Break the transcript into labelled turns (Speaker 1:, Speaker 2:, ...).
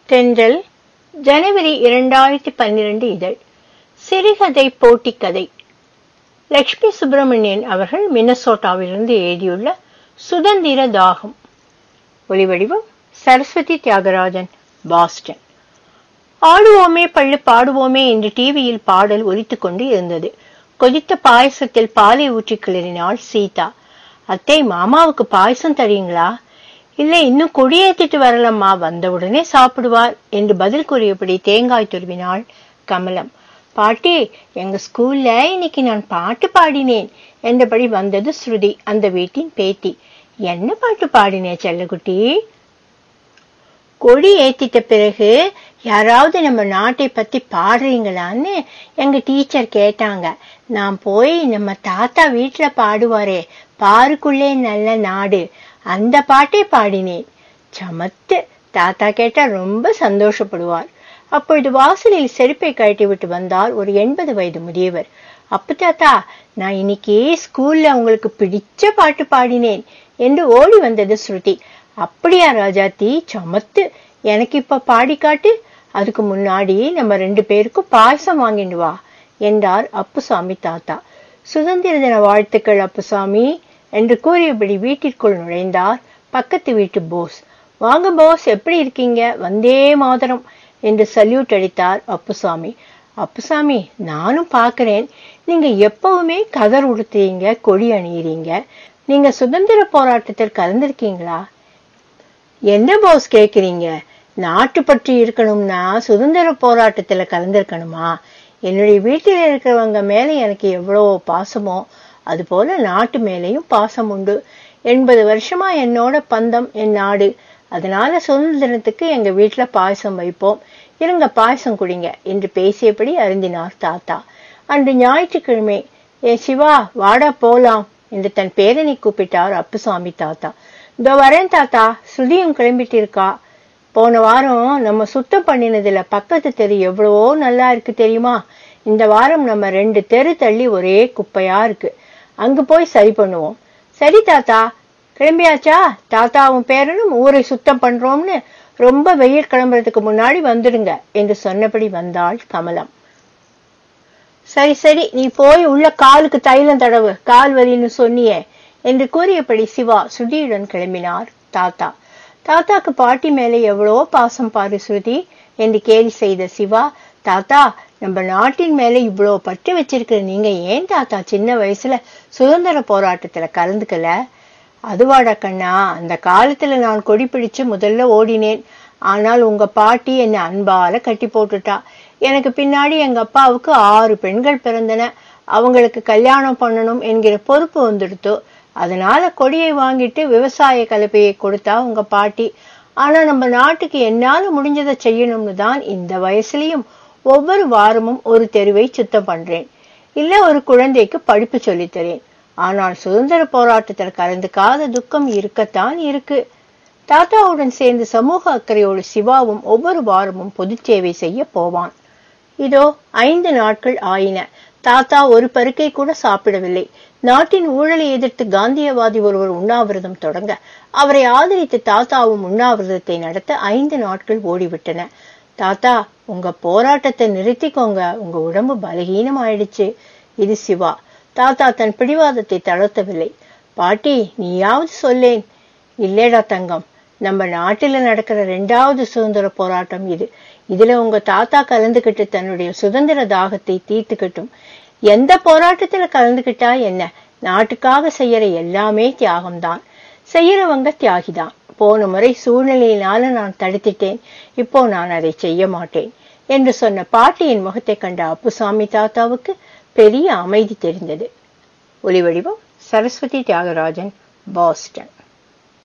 Speaker 1: தென்றல் ஜனவரி இரண்டாயிரத்தி பன்னிரண்டு இதழ் சிறுகதை போட்டிக்கதை லக்ஷ்மி சுப்பிரமணியன் அவர்கள் மினசோட்டாவிலிருந்து எழுதியுள்ள சுதந்திர தாகம் ஒலிவடிவம் சரஸ்வதி தியாகராஜன் பாஸ்டன் ஆடுவோமே பள்ளு பாடுவோமே என்று டிவியில் பாடல் ஒலித்துக் கொண்டு இருந்தது கொதித்த பாயசத்தில் பாலை ஊற்றி கிளறினாள் சீதா அத்தை மாமாவுக்கு பாயசம் தரீங்களா இல்லை இன்னும் கொடியேத்திட்டு வரலம்மா வந்தவுடனே சாப்பிடுவார் என்று பதில் கூறியபடி தேங்காய் துருவினாள் கமலம் பாட்டி எங்க ஸ்கூல்ல இன்னைக்கு நான் பாட்டு பாடினேன் என்றபடி வந்தது ஸ்ருதி அந்த வீட்டின் பேத்தி என்ன பாட்டு பாடினே செல்லக்குட்டி கொடி ஏத்திட்ட பிறகு யாராவது நம்ம நாட்டை பத்தி பாடுறீங்களான்னு எங்க டீச்சர் கேட்டாங்க நான் போய் நம்ம தாத்தா வீட்டுல பாடுவாரே பாருக்குள்ளே நல்ல நாடு அந்த பாட்டை பாடினேன் சமத்து தாத்தா கேட்டா ரொம்ப சந்தோஷப்படுவார் அப்பொழுது வாசலில் செருப்பை கழட்டி விட்டு வந்தார் ஒரு எண்பது வயது முதியவர் அப்பு தாத்தா நான் இன்னைக்கு ஸ்கூல்ல உங்களுக்கு பிடிச்ச பாட்டு பாடினேன் என்று ஓடி வந்தது ஸ்ருதி அப்படியா ராஜாத்தி சமத்து எனக்கு இப்ப பாடி காட்டு அதுக்கு முன்னாடி நம்ம ரெண்டு பேருக்கும் பாயசம் வாங்கிட்டு வா என்றார் அப்புசாமி தாத்தா சுதந்திர தின வாழ்த்துக்கள் அப்புசாமி என்று கூறியபடி வீட்டிற்குள் நுழைந்தார் பக்கத்து வீட்டு போஸ் வாங்க போஸ் எப்படி இருக்கீங்க வந்தே மாதரம் என்று சல்யூட் அடித்தார் அப்புசாமி அப்புசாமி நானும் பாக்குறேன் நீங்க எப்பவுமே கதர் உடுத்துறீங்க கொடி அணியிறீங்க நீங்க சுதந்திர போராட்டத்தில் கலந்திருக்கீங்களா என்ன போஸ் கேக்குறீங்க நாட்டு பற்றி இருக்கணும்னா சுதந்திர போராட்டத்துல கலந்திருக்கணுமா என்னுடைய வீட்டில் இருக்கிறவங்க மேல எனக்கு எவ்வளவோ பாசமோ அது போல நாட்டு மேலேயும் பாசம் உண்டு எண்பது வருஷமா என்னோட பந்தம் என் நாடு அதனால சுதந்திரத்துக்கு எங்க வீட்டுல பாயசம் வைப்போம் இருங்க பாயசம் குடிங்க என்று பேசியபடி அருந்தினார் தாத்தா அன்று ஞாயிற்றுக்கிழமை ஏ சிவா வாடா போலாம் என்று தன் பேரனை கூப்பிட்டார் அப்புசாமி தாத்தா இதோ வரேன் தாத்தா ஸ்ருதியும் கிளம்பிட்டு இருக்கா போன வாரம் நம்ம சுத்தம் பண்ணினதுல பக்கத்து தெரு எவ்வளவோ நல்லா இருக்கு தெரியுமா இந்த வாரம் நம்ம ரெண்டு தெரு தள்ளி ஒரே குப்பையா இருக்கு அங்கு போய் சரி பண்ணுவோம் சரி தாத்தா கிளம்பியாச்சா தாத்தாவும் பேரனும் ஊரை சுத்தம் பண்றோம்னு ரொம்ப வெயில் கிளம்புறதுக்கு முன்னாடி வந்துடுங்க என்று சொன்னபடி வந்தாள் கமலம் சரி சரி நீ போய் உள்ள காலுக்கு தைலம் தடவு கால் வலின்னு சொன்னியே என்று கூறியபடி சிவா சுதியுடன் கிளம்பினார் தாத்தா தாத்தாக்கு பாட்டி மேலே எவ்வளவோ பாசம் பாரு ஸ்ருதி என்று கேலி செய்த சிவா தாத்தா நம்ம நாட்டின் மேல இவ்வளோ பற்று வச்சிருக்கிற நீங்க ஏன் தாத்தா சின்ன வயசுல சுதந்திர போராட்டத்துல கலந்துக்கல அதுவாடா கண்ணா அந்த காலத்துல நான் கொடி பிடிச்சு முதல்ல ஓடினேன் ஆனால் உங்க பாட்டி என்னை அன்பால கட்டி போட்டுட்டா எனக்கு பின்னாடி எங்க அப்பாவுக்கு ஆறு பெண்கள் பிறந்தன அவங்களுக்கு கல்யாணம் பண்ணணும் என்கிற பொறுப்பு வந்துடுத்து அதனால கொடியை வாங்கிட்டு விவசாய கலப்பையை கொடுத்தா உங்க பாட்டி ஆனா நம்ம நாட்டுக்கு என்னால முடிஞ்சதை செய்யணும்னு தான் இந்த வயசுலயும் ஒவ்வொரு வாரமும் ஒரு தெருவை சுத்தம் பண்றேன் இல்ல ஒரு குழந்தைக்கு படிப்பு சொல்லித்தரேன் ஆனால் சுதந்திர போராட்டத்தில் கலந்துக்காத துக்கம் இருக்கத்தான் இருக்கு தாத்தாவுடன் சேர்ந்து சமூக அக்கறையோடு சிவாவும் ஒவ்வொரு வாரமும் பொது சேவை செய்ய போவான் இதோ ஐந்து நாட்கள் ஆயின தாத்தா ஒரு பருக்கை கூட சாப்பிடவில்லை நாட்டின் ஊழலை எதிர்த்து காந்தியவாதி ஒருவர் உண்ணாவிரதம் தொடங்க அவரை ஆதரித்து தாத்தாவும் உண்ணாவிரதத்தை நடத்த ஐந்து நாட்கள் ஓடிவிட்டன தாத்தா உங்க போராட்டத்தை நிறுத்திக்கோங்க உங்க உடம்பு பலகீனம் ஆயிடுச்சு இது சிவா தாத்தா தன் பிடிவாதத்தை தளர்த்தவில்லை பாட்டி நீயாவது சொல்லேன் இல்லேடா தங்கம் நம்ம நாட்டில நடக்கிற ரெண்டாவது சுதந்திர போராட்டம் இது இதுல உங்க தாத்தா கலந்துகிட்டு தன்னுடைய சுதந்திர தாகத்தை தீர்த்துக்கட்டும் எந்த போராட்டத்துல கலந்துகிட்டா என்ன நாட்டுக்காக செய்யற எல்லாமே தியாகம்தான் செய்யறவங்க தியாகிதான் போன முறை சூழ்நிலையினால நான் தடுத்துட்டேன் இப்போ நான் அதை செய்ய மாட்டேன் என்று சொன்ன பாட்டியின் முகத்தை கண்ட அப்புசாமி தாத்தாவுக்கு பெரிய அமைதி தெரிந்தது ஒலிவடிவம் சரஸ்வதி தியாகராஜன் பாஸ்டன்